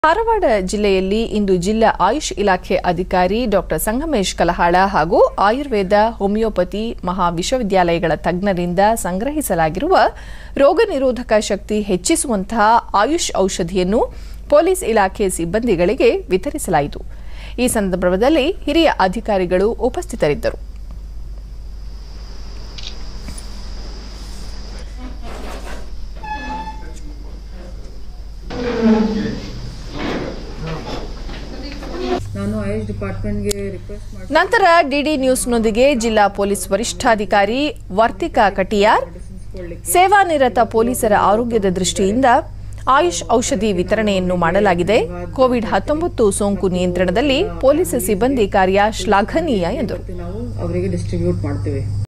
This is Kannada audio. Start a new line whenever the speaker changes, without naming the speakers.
ಧಾರವಾಡ ಜಿಲ್ಲೆಯಲ್ಲಿ ಇಂದು ಜಿಲ್ಲಾ ಆಯುಷ್ ಇಲಾಖೆ ಅಧಿಕಾರಿ ಡಾಕ್ಟರ್ ಸಂಗಮೇಶ್ ಕಲಹಾಳ ಹಾಗೂ ಆಯುರ್ವೇದ ಹೋಮಿಯೋಪತಿ ಮಹಾ ವಿಶ್ವವಿದ್ಯಾಲಯಗಳ ತಜ್ಞರಿಂದ ಸಂಗ್ರಹಿಸಲಾಗಿರುವ ರೋಗ ನಿರೋಧಕ ಶಕ್ತಿ ಹೆಚ್ಚಿಸುವಂತಹ ಆಯುಷ್ ಔಷಧಿಯನ್ನು ಪೊಲೀಸ್ ಇಲಾಖೆ ಸಿಬ್ಬಂದಿಗಳಿಗೆ ವಿತರಿಸಲಾಯಿತು ಈ ಸಂದರ್ಭದಲ್ಲಿ ಹಿರಿಯ ಅಧಿಕಾರಿಗಳು ಉಪಸ್ಥಿತರಿದ್ದರು
ನಾನು ಆಯುಷ್ ಡಿಪಾರ್ಟ್ಮೆಂಟ್ಗೆ ರಿಕ್ವೆಸ್ಟ್ ಮಾಡಿ
ನಂತರ ಡಿಡಿ ನ್ಯೂಸ್ನೊಂದಿಗೆ ಜಿಲ್ಲಾ ಪೊಲೀಸ್ ವರಿಷ್ಠಾಧಿಕಾರಿ ವರ್ತಿಕಾ ಕಟಿಯಾರ್ ಸೇವಾನಿರತ ಪೊಲೀಸರ ಆರೋಗ್ಯದ ದೃಷ್ಟಿಯಿಂದ ಆಯುಷ್ ಔಷಧಿ ವಿತರಣೆಯನ್ನು ಮಾಡಲಾಗಿದೆ ಕೋವಿಡ್ ಹತ್ತೊಂಬತ್ತು ಸೋಂಕು ನಿಯಂತ್ರಣದಲ್ಲಿ ಪೊಲೀಸ್ ಸಿಬ್ಬಂದಿ ಕಾರ್ಯ ಶ್ಲಾಘನೀಯ ಎಂದರು
ನಾವು ಅವರಿಗೆ ಡಿಸ್ಟ್ರಿಬ್ಯೂಟ್ ಮಾಡ್ತೀವಿ